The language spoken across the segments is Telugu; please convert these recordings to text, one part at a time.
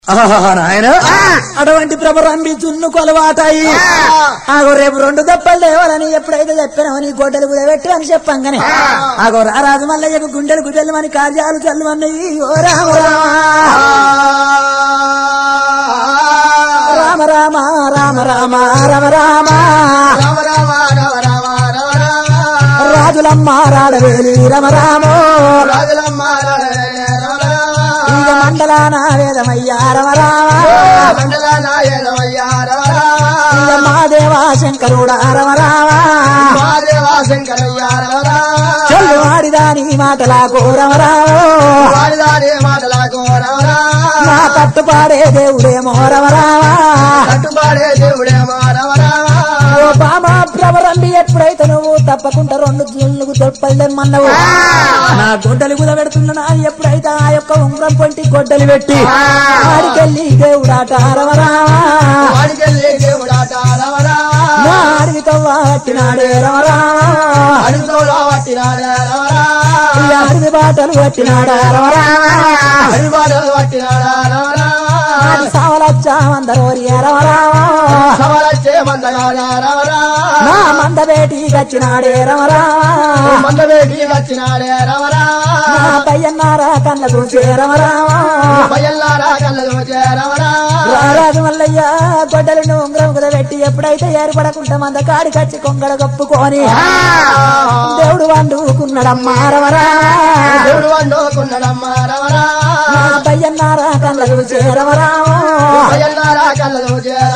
నాయన అటువంటి ప్రభరంబి చున్ను కొలవాటాయి ఆగో రేపు రెండు దప్పలు లేవాలని ఎప్పుడైతే చెప్పినావు నీ గొడ్డలు కుదబెట్టు అని చెప్పంగానే ఆగో రారాజు మల్లయ్యకు గుండెలు గుదెల్లమని కార్యాలు చల్లమన్నవి ఓ రామ రామ రామ రామ రామ రామ రామ రాజులమ్మ రాడవేలి రమ రామో ఇక మండలాన వేదమయ్యా రమ రామ ఇక మాదేవా శంకరుడా రమ రామ చెల్లు వాడిదాని మాటలాకు రమ రామ నా తట్టు పాడే దేవుడేమో రమ రామ కట్టుబాడే దేవుడే మానవరావా ఓ బామా ప్రభరంబి ఎప్పుడైతే నువ్వు తప్పకుండా రెండు జున్నుకు తొప్పలేమన్నావు నా గొడ్డలి కుదబెడుతున్నా నా ఎప్పుడైతే ఆ యొక్క ఉంగరం పొంటి గొడ్డలి పెట్టి ఆడికెళ్ళి దేవుడాట రమరామా వాడికెళ్ళి దేవుడాట రవరావా నా అడవి కవ్వ పట్టినాడే రమరామా అడుగులో పట్టినాడే రవరావా ఈ అడవి బాటలు పట్టినాడా రమరామా అడుగుబాటలు పట్టినాడా రవరావా నాటి సావలచ్చా మందరోరి రమరామా సవరచ్చే మందగాడా రవరావా నా మంద బేటి వచ్చినాడే రమరామా మందవేటి వచ్చినాడే రవరావా నా పయ్యన్నారా కళ్ళ చూసే రమరామా పయ్యల్లారా కళ్ళలో రవరావా రారాజు మల్లయ్య గొడ్డలను ఉంగరం కుదబెట్టి ఎప్పుడైతే ఏర్పడకుండా మంద కాడి కచ్చి కొంగడ కప్పుకొని దేవుడు వండుకున్నాడమ్మా రమరా దేవుడు వండుకున్నాడమ్మ రవరావా నా పయ్యన్నారా కళ్ళ చూసే రమరామా పయ్యల్లారా కళ్ళలో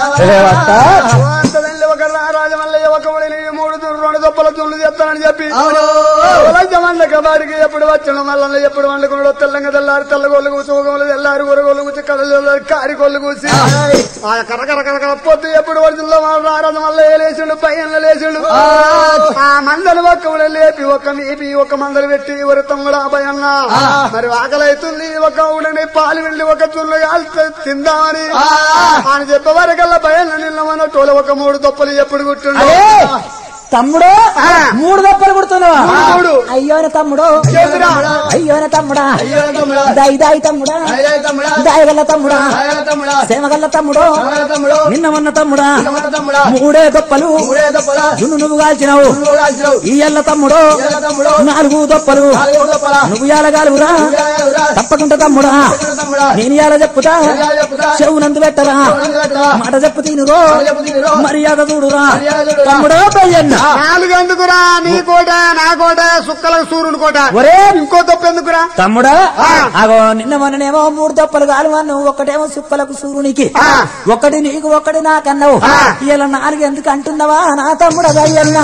అంతదండి ఒక రాజమల్లయ్య ఒక ఒడిని మూడు దుర్రు రెండు దొప్పల దుళ్ళు చెప్తానని చెప్పి అవును వంద కబారికి ఎప్పుడు వచ్చాడు మళ్ళీ ఎప్పుడు వండుకున్నాడు తెల్లంగా తెల్లారి తెల్లగోళ్ళు కూసి ఊగోళ్ళు తెల్లారి ఊరగోళ్ళు కూసి కడలు కారికోళ్ళు కూసి ఆ కరకర కరకర పొద్దు ఎప్పుడు వరుసల్లో రారాజు మళ్ళీ లేచిండు పైన లేచిండు ఆ మందలు ఒక్క ఊళ్ళో లేపి ఒక మేపి ఒక మందలు పెట్టి ఒక తమ్ముడు ఆ భయన్న మరి ఆకలి అవుతుంది ఒక ఊడని పాలు వెళ్ళి ఒక చుల్లు కాల్చి తిందామని ఆయన చెప్పే వరకల్లా భయం నిన్న టోల ఒక మూడు దొప్పలు ఎప్పుడు కుట్టిండు తమ్ముడు మూడు దప్పలు కుడుతున్నావు మూడు. అయ్యోన తమ్ముడు చేతురా. అయ్యోన తమ్ముడా అయ్యో తమ్ముడా దాయి దాయి తమ్ముడా అయ్యో తమ్ముడా దాయగల్ల తమ్ముడా అయ్యో తమ్ముడా సేమగల్ల తమ్ముడు అయ్యో తమ్ముడు నిన్న మొన్న తమ్ముడా తమ్ముడు తమ్ముడా మూడే దొప్పలు మూడే తప్పులా జున్ను నువ్వు కాల్చినావు నువ్వు రాజురావు ఈ ఎల్ల తమ్ముడు అయ్యో తమ్ముడు నాలుగు దొప్పలు నాలుగు తప్పులా నువ్వు ఎలగాలురా తప్పకుండా తమ్ముడా తమ్ముడా నేను ఎలా చెప్పుతా ఎలా చెప్పుతా? చెవునందు పెట్టరా చెవునందు పెట్టరా? మాట చెప్పు తినురో చెప్పు తినురో. మర్యాద చూడురా మర్యాద చూడురా. తమ్ముడో పయ్యన్న నాలుగెందుకురా నీ కోట నా కోట సుక్కలకు సూర్యుని కోట ఒరే ఇంకో తప్పు ఎందుకురా తమ్ముడా అగో నిన్న మొన్ననేమో మూడు దప్పలు కాలు అన్నావు ఒకటేమో సుక్కలకు సూర్యునికి ఒకటి నీకు ఒకటి నాకన్నావు ఇలా నాలుగు ఎందుకు అంటున్నావా నా తమ్ముడు అదయ్యన్నా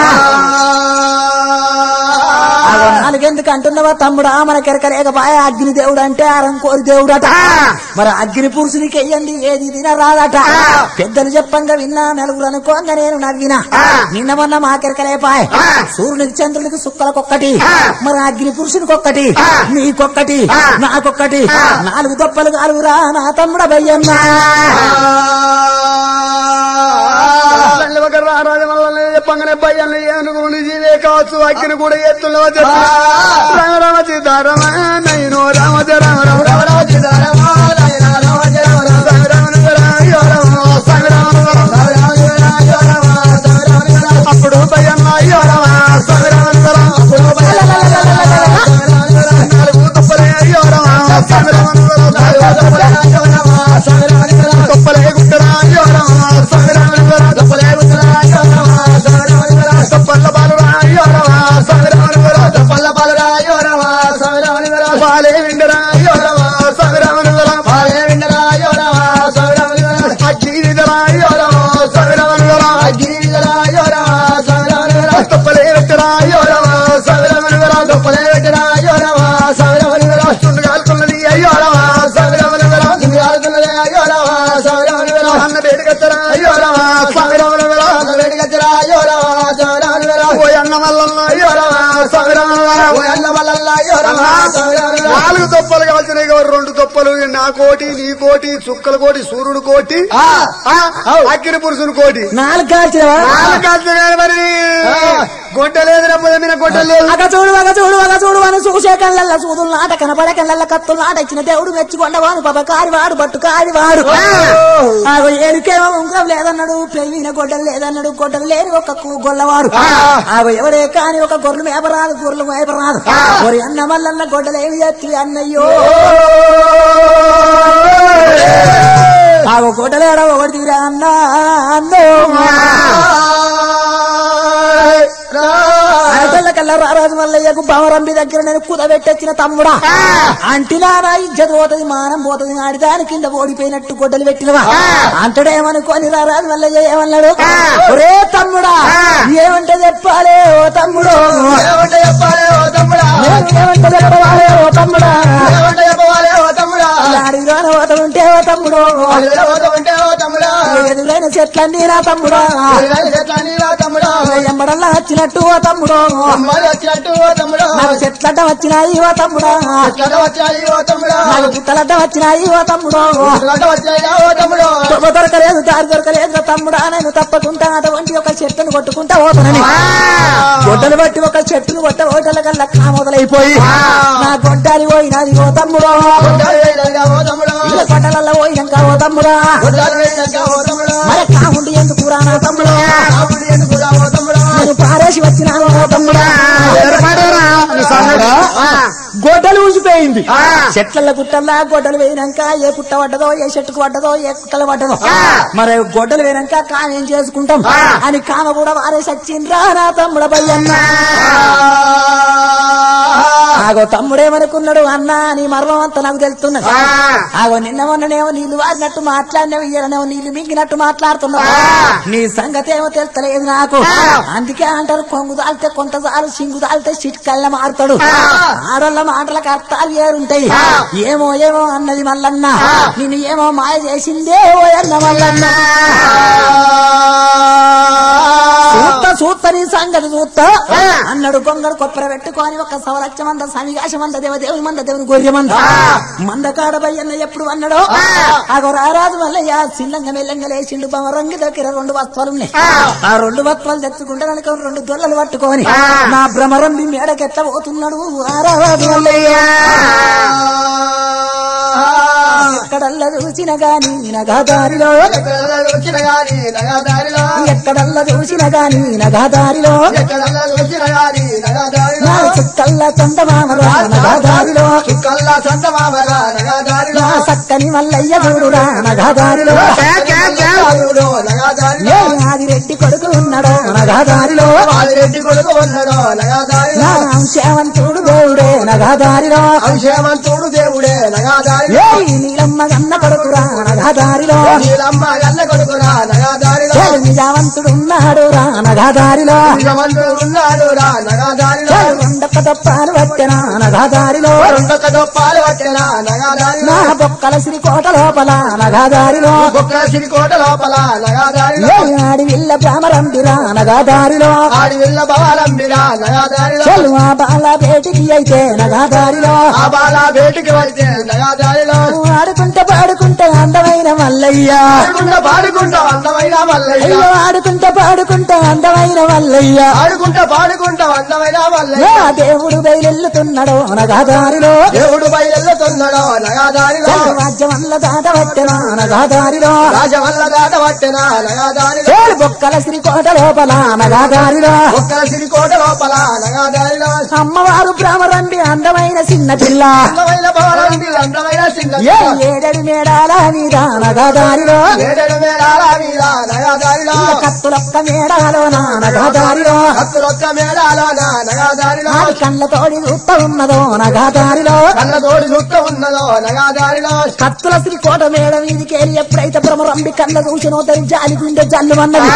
అగో నాలుగెందుకు అంటున్నావా తమ్ముడా మన కెరకలేకపాయ అగ్ని దేవుడు అంటే అరం కోరి దేవుడట మరి అగ్ని పురుషునికి వెయ్యండి ఏది తినరాదట పెద్దలు చెప్పంగా విన్నా నలుగురు అనుకోంగా నేను నవ్వినా నిన్న మొన్న మా కెరకలేపాయ సూర్యునికి చంద్రునికి సుక్కలకొక్కటి మరి అగ్ని పురుషునికి ఒక్కటి నీకొక్కటి నాకొక్కటి నాలుగు దొప్పలు కాలుగురా నా తమ్ముడ బయ్యన్నా తల్లి ఒక రారాజు వల్ల చెప్పంగానే భయాన్ని ఏనుగుని జీవే కావచ్చు అక్కిని కూడా ఎత్తుల్లో చెప్పి రామ రామ సీతారామ నైను రామ జయ రామ రామ రామ రామ సీతారామ రామ రామ జయ రామ రామ అప్పుడు భయన్న అయ్యో రామ స్వామి రామ రామ అప్పుడు నాలుగు తప్పలే అయ్యో రామ స్వామి రామ తప్పలే గుట్టరా అయ్యో రామ స్వామి రామ తప్పలే గుట్టరా అయ్యో రామ స్వామి రామ తప్పల్ల బాలురా అయ్యో రామ స్వామి రామ తప్పల్ల బాలురా అయ్యో రామ స్వామి రామ బాలే విండరా అయ్యో రామ స్వామి రామ బాలే విండరా అయ్యో రామ స్వామి రామ అగ్గిరిదరా అయ్యో రామ స్వామి రామ అగ్గిరిదరా అయ్యో రామ స్వామి రామ తప్పలే వెట్టరా అయ్యో రామ స్వామి రామ తప్పలే వెట్టరా అయ్యో రామ స్వామి రామ చుండు కాలుకున్నది అయ్యో రామ స్వామి రామ చుండు కాలుకున్నది ఎవరవా సవిరవా. ఓయన్న వల్ల ఎవరమ్మా సౌరవరా. నాలుగు తొప్పలు కావాల్సినాయి కదా రెండు తొప్పలు నా కోటి నీ కోటి చుక్కల కోటి సూర్యుడు కోటి ఆ, ఆ, అగ్ని పురుషుని కోటి నాలుగు కాల్చినవా నాలుగు కాల్సినాయి మరి గొడ్డ లేదు రమ్మద మీద గొడ్డ లేదు అగ చూడు అగ చూడు అగ చూడు అని చూసే కళ్ళల్ల సూదులు నాట కనపడే కళ్ళల్ల కత్తులు నాట ఇచ్చిన దేవుడు మెచ్చుకొండవాడు పాప కారివాడు పట్టు కారివాడు ఆగో ఏడుకేమో ఉంగరం లేదన్నాడు పెరిగిన గొడ్డలు లేదన్నాడు గొడ్డలు లేని ఒక కు- గొల్లవాడు ఆగో ఎవడే కాని ఒక గొర్రెలు మేపరాదు గొర్రెలు మేపరాదు ఒరి అన్న మల్లన్న గొడ్డలు ఏమి చేస్తుంది అన్నయ్యో ఆగో గొడ్డలేడ ఒకటి తీరా అన్న అన్నో ఆడపిల్ల కల్లా రారాజు మల్లయ్యకు భవరంబి దగ్గర నేను కుదబెట్టొచ్చిన తమ్ముడా అంటినా నా ఇజ్జత పోతుంది మానం పోతుంది ఆడి దాని కింద ఓడిపోయినట్టు గొడ్డలు పెట్టినవా అంటడేమనుకోని రారాజు మల్లయ్య ఏమన్నాడు ఒరే తమ్ముడా ఏమంటే చెప్పాలే ఓ తమ్ముడు ఏమంటే చెప్పాలి ఓ తమ్ముడా ఏమంటే చెప్పాలే ఓ తమ్ముడా ఏమంటే చెప్పాలి ఓ తమ్ముడా ఆడిలోన పోతుంటే ఓ తమ్ముడు అడిగిన పోతామంటే ఓ తమ్ముడా ఎదురైన చెట్లన్నీ నా తమ్ముడా అడిగిన చెట్ల నీరా తమ్ముడా ఎంబడల్లా వచ్చినట్టు ఓ తమ్ముడు అమ్మాయి వచ్చినట్టు ఓ తమ్ముడా నాకు చెట్లడ్డ వచ్చినాయి ఓ తమ్ముడా చెట్ల వచ్చాయి ఓ తమ్ముడా నాకు పుట్టలడ్డ వచ్చినాయి ఓ తమ్ముడు చెట్ల వచ్చాయి ఓ తమ్ముడు తొమ్మ దొరకలేదు దారి దొరకలేదు తమ్ముడా నేను తప్పకుండా అటువంటి ఒక చెట్టును కొట్టుకుంటా పోతానని గొడ్డలు బట్టి ఒక చెట్టును కొట్ట ఓటల కల్లా కామొదలైపోయి నా గొడ్డాలి పోయినది ఓ తమ్ముడు కొట్టాలి వేయడంగా ఓ తమ్ముడా ఇళ్ళ కొట్టలల్లో పోయినాక ఓ తమ్ముడా కొట్టాలి వేయడంగా ఓ తమ్ముడా మరి కాముండి ఎందుకురా నా తమ్ముడు కాపుడి ఎందుకురా ఓ తమ్ముడా నేను పారేసి వచ్చినాను ఓ తమ్ముడా గొడ్డలు ఊసిపోయింది చెట్ల గుట్టల్లా గొడ్డలు వేయినాక ఏ పుట్ట పడ్డదో ఏ చెట్టుకు పడ్డదో ఏ కుట్టలు పడ్డదో మరి గొడ్డలు వేయినాక కామేం చేసుకుంటాం అని కామ కూడా వారే సచ్చిండ్రా నా తమ్ముడ బయ్యన్న ఆగో తమ్ముడేమనుకున్నాడు అన్న నీ మర్మం అంతా నాకు తెలుస్తున్నది ఆగో నిన్న మొన్ననేమో నీళ్లు వారినట్టు మాట్లాడినవి ఇయ్యనేమో నీళ్లు మింగినట్టు మాట్లాడుతున్నావు నీ సంగతి ఏమో తెలుస్తలేదు నాకు అందుకే అంటారు కొంగు దాల్తే కొంత చాలు సింగు దాల్తే చిట్కల్ల మారుతాడు ఆడోళ్ళ మాటలకు అర్థాలు ఏరుంటాయి ఏమో ఏమో అన్నది మల్లన్న నిన్ను ఏమో మాయ చేసిందే ఓ అన్న మల్లన్న చూస్తా చూస్తా నీ సంగతి చూస్తా అన్నాడు గొంగడు కొప్పర పెట్టుకొని ఒక సవరచ్చమంద సమిగాశమంద దేవదేవుని మంద దేవుని గొర్రె మంద మంద కాడబయ్యన్న ఎప్పుడు అన్నాడు ఆగో రారాజు మల్లయ్య చిల్లంగా మెల్లంగా లేచిండు బమరంగి దగ్గర రెండు వస్త్రాలు ఉన్నాయి ఆ రెండు వస్త్రాలు తెచ్చుకుంటే అనుకో రెండు దొల్లలు పట్టుకొని నా భ్రమరంబి మేడకెట్ల పోతున్నాడు ఆ రారాజు మల్లయ్య ఎక్కడల్లా చూసిన గాని నగాదారిలో వచ్చిన గాని నగదారిలో ఎక్కడల్లా చూసిన గాని నగాదారిలో ఎక్కడల్లా వచ్చిన గాని నగదారిలో నా చుక్కల్లా చందమామరా నగాదారిలో చుక్కల్లా సంతమామరా నగదారిలో నా సక్కని మల్లయ్య చూడురా నగాదారిలో నగదారిలో నగదారిలో ఏ ఆదిరెడ్డి కొడుకు ఉన్నాడో నగాదారిలో రెడ్డి కొడుకు ఉన్నాడు నగదారిలో నా అంశవంతుడు దేవుడే నగాదారిలో అంశేమంతుడు దేవుడే నగదారిలో ఏ నీలమ్మ గన్న కొడుకురా నగాదారిలో నీలమ్మ గల్ల కొడుకురా నగదారిలో ఏ నిజావంతుడు ఉన్నాడు రా నగాదారిలో నిజమంతుడు ఉన్నాడు రా నగదారిలో రెండొక్క తప్పాలు పట్టెనా నగాదారిలో రెండొక్క దొప్పాలు పట్టిన నగదారిలో నా బొక్కల శ్రీకోట లోపల నగాదారిలో బొక్కల సిరికోట లోపల నగదారిలో ఏ ఆడి విల్ల భ్రమరంబిరా నగాదారిలో ఆడి వెళ్ళ భవాలంబిరా నగదారిలో చెల్లు ఆ బాల బేటికి అయితే నగాదారిలో ఆ బాల బేటికి వెళ్తే నగదారిలో ఆడుకుంటే పాడుకుంటే అందమైన మల్లయ్య ఆడుకుంటా పాడుకుంటా అందమైన మల్లయ్య అయ్యో ఆడుకుంటే పాడుకుంటే అందమైన మల్లయ్య ఆడుకుంటా పాడుకుంటా అందమైన నా మల్లయ్య దేవుడు బయలెల్లుతున్నాడు నగాదారిలో దేవుడు బయలుతున్నాడో నగదారిలో చెల్లు రాజ్యమల్ల దాట పట్టెనా నగాదారిలో రాజవల్ల దాట పట్టిన నగదారిలో చెల్లు బొక్కల శ్రీకోట లోపల నగాదారిలో ఒక్కల సిరికోట లోపల నగదారిలో అమ్మవారు భ్రమరంబి అందమైన చిన్న పిల్ల అందమైన భవనంబి అందమైన సింగ ఏ ఏడడి మేడాల మీద నగాదారిలో ఏడేడు మేడాల మీద నగదారిలో కత్తులొక్క మేడాలో నా నగాదారిలో హత్తులొక్క మేడాలో నా నగదారిలో ఆడి కళ్ళతోడి చూస్తా ఉన్నదో నగాదారిలో కళ్ళ తోడి చుట్ట ఉన్నదో నగదారిలో కత్తుల శ్రీ కోట మేడ మీదికేరి ఎప్పుడైతే భ్రమరంబి కళ్ళ చూసినో దాని జాలి గుండె జల్లు అన్నది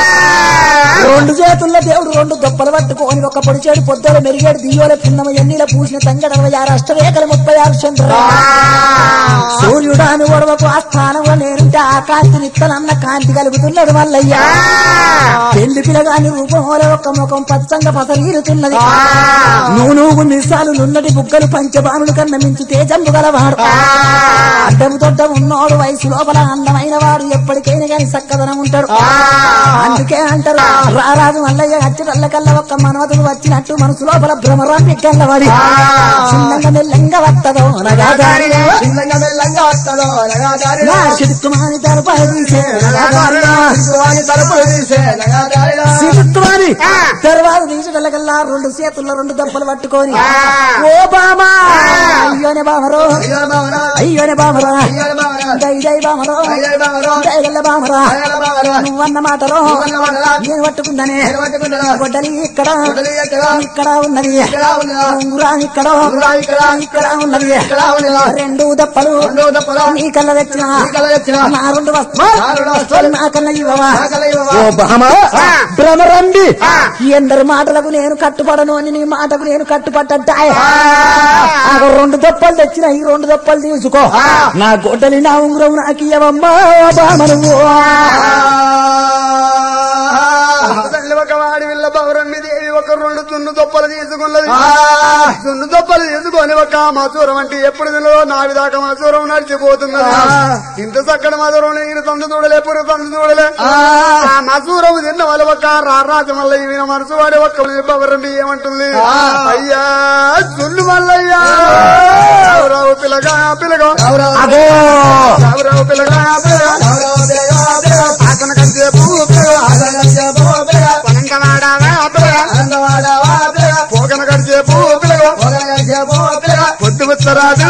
రెండు చేతుల్లో దేవుడు రెండు దొప్పలు పట్టుకొని ఒక పొడిచేడు పొద్దుల మెరిగేడు దియ్యోల పున్నమ ఎన్నిల పూసిన తంగడవ ఆరు అష్టరేఖలు ముప్పై ఆరు చంద్ర సూర్యుడాను ఒడవకు ఆ స్థానంలో నేనుంటే ఆ కాంతిని ఇత్తనన్న కాంతి కలుగుతున్నాడు మల్లయ్య పెళ్లి పిల్లగాని రూపంలో ఒక ముఖం పచ్చంగా పసరీరుతున్నది నువ్వు నువ్వు నిస్సాలు నున్నటి బుగ్గలు పంచబాణులు కన్న మించు తేజంబు గలవాడు అడ్డము దొడ్డ ఉన్నోడు వయసు లోపల అందమైన వాడు ఎప్పటికైనా గాని చక్కదనం ఉంటాడు అందుకే అంటారు రారాజు మల్లయ్య అచ్చటల్ల కల్లా ఒక్క మనవతుడు వచ్చినట్టు మనసు లోపల భ్రమరాన్ని కల్లవాడి చిన్నంగా మెల్లంగా వత్తదో నగాదారిలో చిన్నంగా మెల్లంగా వస్తాడో నగాదారిలో నా చిరుక్కుమాని తలపాలు తీసే నగాదారిలో శిశువాని తలుపులు తీసే నగాదారిలో సిరుక్కుమాని తర్వాత తీసటల్లకల్లా రెండు చేతుల్లో రెండు దెబ్బలు పట్టుకొని ఓ బామా అయ్యోనే బామరో అయ్యో బావరా అయ్యోనే బామరా అయ్యో బావరా దై దై బామరో అయ్యో బావరా దయగల్ల బామరా అయ్యో బావరా నువ్వన్న మాటలో నువ్వన్న మాటలో నేను పట్టుకుందానే నేను పట్టుకుంటారా గొడ్డలి ఇక్కడ వదిలి ఎక్కడ ఇక్కడ ఉన్నది ఇక్కడ ఉన్నదా ఉంగురా ఇక్కడ ఉంగురా ఇక్కడ ఇక్కడ ఉన్నది ఇక్కడ ఉన్నదా రెండు దప్పలు రెండో తప్పలో నీ కళ్ళ తెచ్చిన నీ కళ్ళ తెచ్చిన నా రెండు వస్తువులు నా రెండు వస్తువులు నా కన్నా ఇవ్వవా నా కళ్ళ ఇవ్వవా? ఓ బామ భ్రమరండి ఎందరి మాటలకు నేను కట్టుపడను అని నీ మాటకు నేను కట్టుపడ్డాయి రెండు దప్పలు తెచ్చిన ఈ రెండు దప్పలు తీసుకో నా గొడ్డలి నా ఉంగరం నాకు ఇవ్వమ్మా ఓ బామ నువ్వు తల్లి ఒక వాడి విల్ల పౌరమ్మి దేవి ఒక రెండు దున్ను దొప్పలు తీసుకున్నది దున్ను దొప్పలు తీసుకొని ఒక మసూరం అంటే ఎప్పుడు తినదో నావి దాకా మసూరం నడిచిపోతున్నది ఇంత చక్కటి మసూరం నేను తందు చూడలే పురు తందు చూడలే ఆ మసూరం తిన్న వాళ్ళ ఒక రారాజు మల్ల ఈయన మనసు వాడి ఒక్క పౌరమ్మి ఏమంటుంది అయ్యా దున్ను మల్లయ్యా రావు పిల్లగా పిల్లగా అగో రావు పిల్లగా పిల్లగా ఆకన కంచేపు పిల్లగా పనంగనాడావా పిల్లగా పోకన కంచేపు పిల్లగా పొద్దు ముచ్చరాజు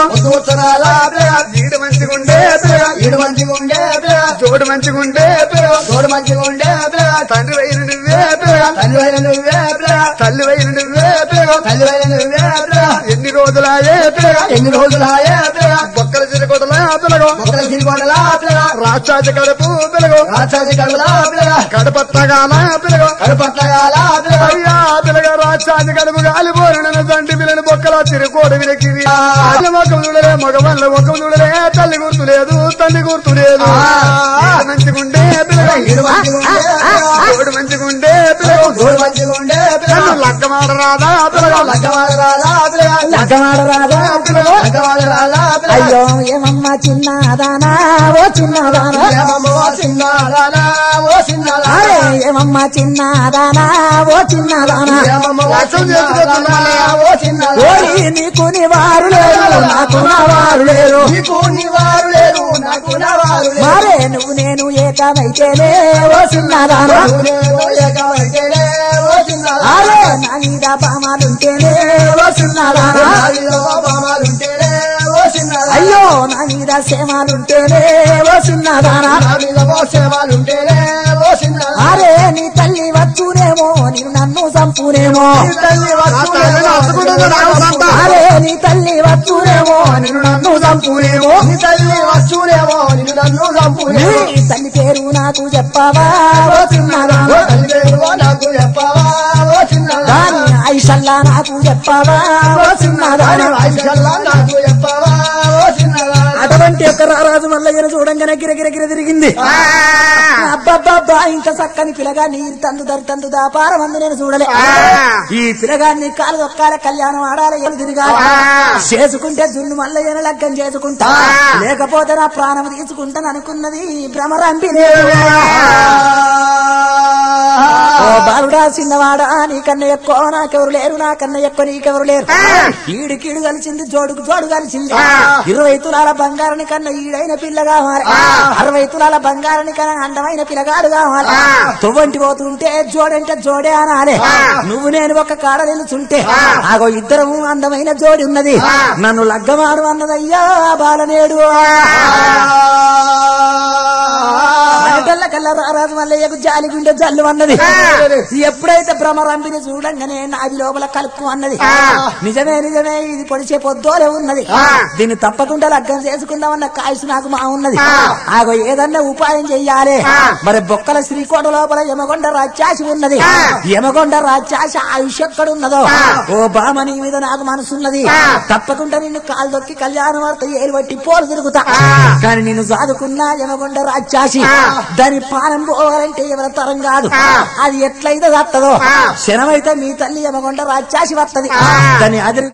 పిల్లగా ఈడు మంచిగుండే పిల్లగా ఈడు మంచిగా ఉండే పిల్ల జోడు మంచిగుండే పిల్లగా తోడు మంచిగా ఉండే పిల్ల తండ్రి వైన నువ్వే పిల్లగా తల్లి వైన నువ్వే పిల్ల తల్లి వైన నువ్వే పిల్లగా తల్లి వైన నువ్వే పిల్ల ఎన్ని రోజులాయే పిల్లగా ఎన్ని రోజులాయే పిల్ల బొక్కల చిరకొడలా పిల్లగా మొక్కల సిరిగొండలా పిల్ల రాక్షాజ కడుపు పిల్లగా రాక్షసి కడుగులా పిల్ల కడపత్తగాల పిల్లగా కడుపట్లగాల పిల్ల అయ్యా పిల్లగా రాక్షాజ కడుపు గాలిపోరిన తండ్రి పిల్లని బొక్కల చిరుకోడు వినకివి మొక్కం చూడలే మగవాళ్ళ మొక్కం చూడలే తల్లి గుర్తు లేదు తల్లి గుర్తు లేదు ఈడు మంచిగుండే పిల్లగా ఈడు మంచిగా ఉండే పిల్ల తోడు మంచిగుండే పిల్లగా తోడు మంచిగా ఉండే పిల్ల నన్ను లగ్గమాడరాదా పిల్లగా లగ్గవాడరాలా పిల్ల లగ్గమాడరాదా లగ్గవాడరాలా పిల్ల అయ్యో ఏమమ్మా చిన్నదానా ఓ చిన్నదానా ఏమమ్మో చిన్నదానా ఓ చిన్నదానా అరే ఏమమ్మా చిన్నదానా ఓ చిన్నదానా ఏమమ్మో చిన్నదానా ఓ చిన్నదానా ఓరి నీకు నివారు లేరు నాకు నవారు లేరు నీకు నివారు లేరు నాకు నవారు లేరు మరే నువ్వు నేను ఏకమైతేనే ఓ చిన్నదానా నేను ఏకమైతేనే ఓ చిన్నదానా అరే నా మీద పామాలుంటేనే ఓ చిన్నదానా నాలో బామాలుంటేనే ఓ చిన్నదానా అయ్యో నా మీద సేమాలుంటేనే ఓ చిన్నదానా నా మీద మోసేవాళ్ళుంటేనే ఓ చిన్నదానా అరే నీ తల్లి వచ్చునేమో నేను నన్ను చంపునేమో నీ తల్లి తల్లిని హత్తుకుంటుందో నాకు సంత. అరే నీ తల్లి వచ్చునేమో నేను నన్ను చంపునేమో నీ తల్లి వచ్చునేమో నిన్ను నన్ను చంపునేమో నీ తల్లి పేరు నాకు చెప్పవా ఓ చిన్నదానా ఓ తల్లి పేరు నాకు చెప్పవా ఓ చిన్నదానా దాని ఐషల్లా నాకు చెప్పవా ఓ చిన్నదానా రాజకల్లా నాకు చెప్పవా ఓ చిన్నదానా అటువంటి ఒక రారాజు మల్లయ్యను చూడంగానే గిరగిరగిర తిరిగింది అబ్బబ్బబ్బా ఇంత చక్కని పిల్లగా నీ తందు దరి తందు దాపారం అందు నేను చూడలే ఈ పిల్లగాన్ని కాలు దొక్కాల కళ్యాణం ఆడాలి ఎలు తిరగాలి చేసుకుంటే జున్ను మల్లయ్యను లగ్గం చేసుకుంటా లేకపోతే నా ప్రాణం తీసుకుంటాను అనుకున్నది భ్రమరంపి ఓ బాలుడా చిన్నవాడా నీకన్నా ఎక్కువ నాకెవరు లేరు నాకన్నా ఎక్కువ నీకెవరు లేరు ఈడికీడు కలిసింది జోడుకు జోడు కలిసింది ఇరవై తులాల బంగారాని కన్నా ఈడైన పిల్ల కావాలి అరవై తులాల బంగారాని కన్నా అందమైన పిల్లగాడు కావాలి తువ్వంటి పోతుంటే జోడంటే జోడే అనాలే నువ్వు నేను ఒక కాడ నిలుచుంటే ఆగో ఇద్దరము అందమైన జోడి ఉన్నది నన్ను లగ్గమాడు అన్నదయ్యా బాలనేడు కల్లా రారాజు మల్లయ్యకు జాలి గుండె జల్లు అన్నది ఎప్పుడైతే భ్రమరంపిని చూడంగానే నాది లోపల కలుక్కు అన్నది నిజమే నిజమే ఇది పొడిచే పొద్దోలే ఉన్నది దీన్ని తప్పకుండా లగ్గం చేసుకుందామన్న కాయసు నాకు మా ఉన్నది ఆగో ఏదన్నా ఉపాయం చెయ్యాలి మరి బొక్కల శ్రీకోట లోపల యమగొండ రాజ్యాసి ఉన్నది యమగొండ రాజ్యాసి ఆయుష్ ఎక్కడున్నదో ఓ బామని మీద నాకు మనసున్నది తప్పకుండా నిన్ను కాలు దొక్కి కళ్యాణ వార్త ఏలు బట్టి పోలు తిరుగుతా కానీ నిన్ను సాదుకున్న యమగొండ రాజ్యాసి దాని పానం పోవాలంటే ఎవరి తరం కాదు అది ఎట్లయితే వస్తుందో క్షణమైతే మీ తల్లి యమగొండ రాజ్యాసి వస్తది దాన్ని అదిరి